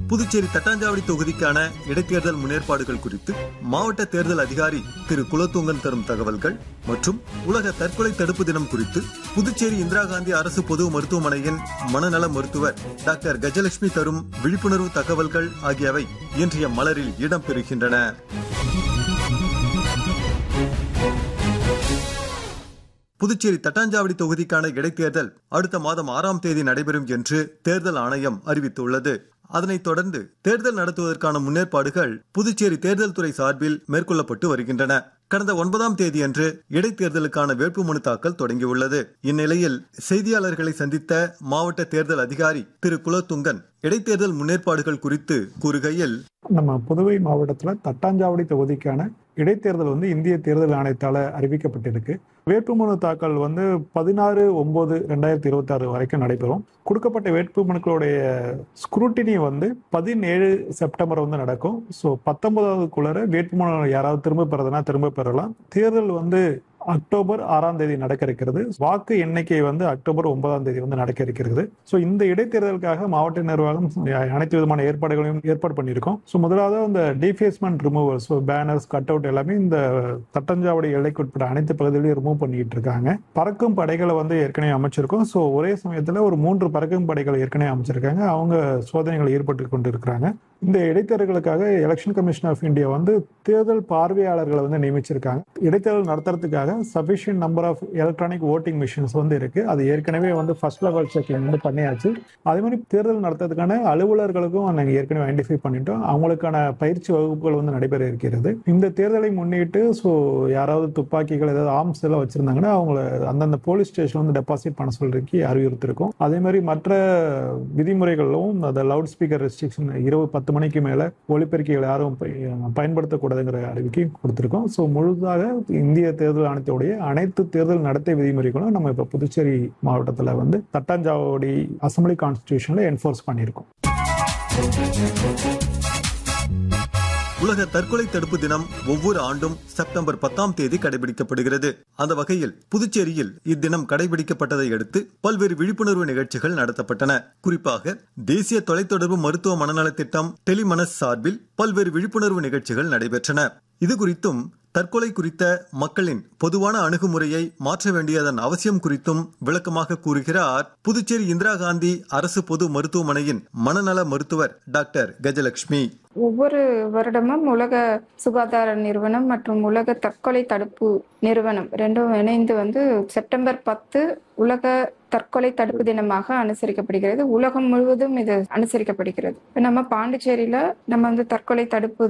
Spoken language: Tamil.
புதுச்சேரி தட்டாஞ்சாவடி தொகுதிக்கான இடைத்தேர்தல் முன்னேற்பாடுகள் குறித்து மாவட்ட தேர்தல் அதிகாரி திரு குலத்துங்கன் தரும் தகவல்கள் மற்றும் உலக தற்கொலை தடுப்பு தினம் குறித்து புதுச்சேரி இந்திரா காந்தி அரசு பொது மருத்துவமனையின் மனநல மருத்துவர் டாக்டர் கஜலட்சுமி தரும் விழிப்புணர்வு தகவல்கள் ஆகியவை இன்றைய மலரில் இடம்பெறுகின்றன புதுச்சேரி தட்டாஞ்சாவடி தொகுதிக்கான இடைத்தேர்தல் அடுத்த மாதம் ஆறாம் தேதி நடைபெறும் என்று தேர்தல் ஆணையம் அறிவித்துள்ளது அதனைத் தொடர்ந்து தேர்தல் நடத்துவதற்கான முன்னேற்பாடுகள் புதுச்சேரி தேர்தல் துறை சார்பில் மேற்கொள்ளப்பட்டு வருகின்றன கடந்த ஒன்பதாம் தேதியன்று இடைத்தேர்தலுக்கான வேட்புமனு தாக்கல் தொடங்கியுள்ளது இந்நிலையில் செய்தியாளர்களை சந்தித்த மாவட்ட தேர்தல் அதிகாரி திரு குலத்துங்கன் இடைத்தேர்தல் முன்னேற்பாடுகள் குறித்து கூறுகையில் நம்ம புதுவை மாவட்டத்தில் தட்டாஞ்சாவடி தொகுதிக்கான இடைத்தேர்தல் வந்து இந்திய தேர்தல் ஆணையத்தால் அறிவிக்கப்பட்டிருக்கு வேட்புமனு தாக்கல் வந்து பதினாறு ஒன்பது ரெண்டாயிரத்தி இருபத்தி ஆறு வரைக்கும் நடைபெறும் கொடுக்கப்பட்ட வேட்புமனுக்களுடைய ஸ்க்ரூட்டினி வந்து பதினேழு செப்டம்பர் வந்து நடக்கும் ஸோ பத்தொன்பதாவதுக்குள்ளார வேட்புமனு யாராவது திரும்ப பெறதுனா திரும்ப பெறலாம் தேர்தல் வந்து அக்டோபர் ஆறாம் தேதி நடக்க இருக்கிறது வாக்கு எண்ணிக்கை வந்து அக்டோபர் ஒன்பதாம் தேதி வந்து நடக்க இருக்கிறது ஸோ இந்த இடைத்தேர்தலுக்காக மாவட்ட நிர்வாகம் அனைத்து விதமான ஏற்பாடுகளையும் ஏற்பாடு பண்ணியிருக்கோம் ஸோ முதலாவது அந்த defacement removal so banners cut out எல்லாமே இந்த தட்டஞ்சாவடி எல்லைக்குட்பட்ட அனைத்து பகுதிகளையும் ரிமூவ் பண்ணிட்டு இருக்காங்க பறக்கும் படைகளை வந்து ஏற்கனவே அமைச்சிருக்கோம் ஸோ ஒரே சமயத்தில் ஒரு மூன்று பறக்கும் படைகளை ஏற்கனவே அமைச்சிருக்காங்க அவங்க சோதனைகள் ஏற்பட்டு கொண்டு இருக்கிறாங்க இந்த இடைத்தேர்தலுக்காக எலெக்ஷன் கமிஷன் ஆஃப் இந்தியா வந்து தேர்தல் பார்வையாளர்களை வந்து நியமிச்சிருக்காங்க இடைத்தேர்தல் நடத்துறதுக்காக sufficient number of electronic voting machines வந்து இருக்கு அது ஏற்கனவே வந்து ஃபர்ஸ்ட் லெவல் செக்கிங் வந்து பண்ணியாச்சு அதே மாதிரி தேர்தல் நடத்துறதுக்கான அலுவலர்களுக்கும் நாங்கள் ஏற்கனவே ஐடென்டிஃபை பண்ணிட்டோம் அவங்களுக்கான பயிற்சி வகுப்புகள் வந்து நடைபெற இருக்கிறது இந்த தேர்தலை முன்னிட்டு ஸோ யாராவது துப்பாக்கிகள் ஏதாவது ஆர்ம்ஸ் எல்லாம் வச்சிருந்தாங்கன்னா அவங்கள அந்தந்த போலீஸ் ஸ்டேஷன் வந்து டெபாசிட் பண்ண சொல்றதுக்கு அறிவுறுத்திருக்கோம் அதே மாதிரி மற்ற விதிமுறைகளும் அந்த லவுட் ஸ்பீக்கர் ரெஸ்ட்ரிக்ஷன் இரவு பத்து மணிக்கு மேல ஒலிபெருக்கிகள் யாரும் பயன்படுத்தக்கூடாதுங்கிற அறிவிக்கை கொடுத்திருக்கோம் ஸோ முழுதாக இந்திய தேர்தல் ஆணையத்துடைய அனைத்து தேர்தல் நடத்தை விதிமுறைகளும் நம்ம இப்போ புதுச்சேரி மாவட்டத்தில் வந்து தட்டாஞ்சாவடி அசம்பிளி கான்ஸ்டியூஷன்ல என்ஃபோர்ஸ் பண்ணியிருக்கோம் உலக தற்கொலை தடுப்பு தினம் ஒவ்வொரு ஆண்டும் செப்டம்பர் பத்தாம் தேதி கடைபிடிக்கப்படுகிறது அந்த வகையில் புதுச்சேரியில் இத்தினம் கடைபிடிக்கப்பட்டதை அடுத்து பல்வேறு விழிப்புணர்வு நிகழ்ச்சிகள் நடத்தப்பட்டன குறிப்பாக தேசிய தொலைத்தொடர்பு மருத்துவ மனநலத் திட்டம் டெலிமனஸ் சார்பில் பல்வேறு விழிப்புணர்வு நிகழ்ச்சிகள் நடைபெற்றன இது குறித்தும் தற்கொலை குறித்த மக்களின் பொதுவான அணுகுமுறையை மாற்ற வேண்டியதன் அவசியம் குறித்தும் விளக்கமாக கூறுகிறார் புதுச்சேரி இந்திரா காந்தி அரசு பொது மருத்துவமனையின் மனநல மருத்துவர் டாக்டர் கஜலட்சுமி ஒவ்வொரு வருடமும் உலக சுகாதார நிறுவனம் மற்றும் உலக தற்கொலை தடுப்பு நிறுவனம் ரெண்டும் இணைந்து வந்து செப்டம்பர் பத்து உலக தற்கொலை தடுப்பு தினமாக அனுசரிக்கப்படுகிறது உலகம் முழுவதும் இது அனுசரிக்கப்படுகிறது நம்ம பாண்டிச்சேரியில நம்ம வந்து தற்கொலை தடுப்பு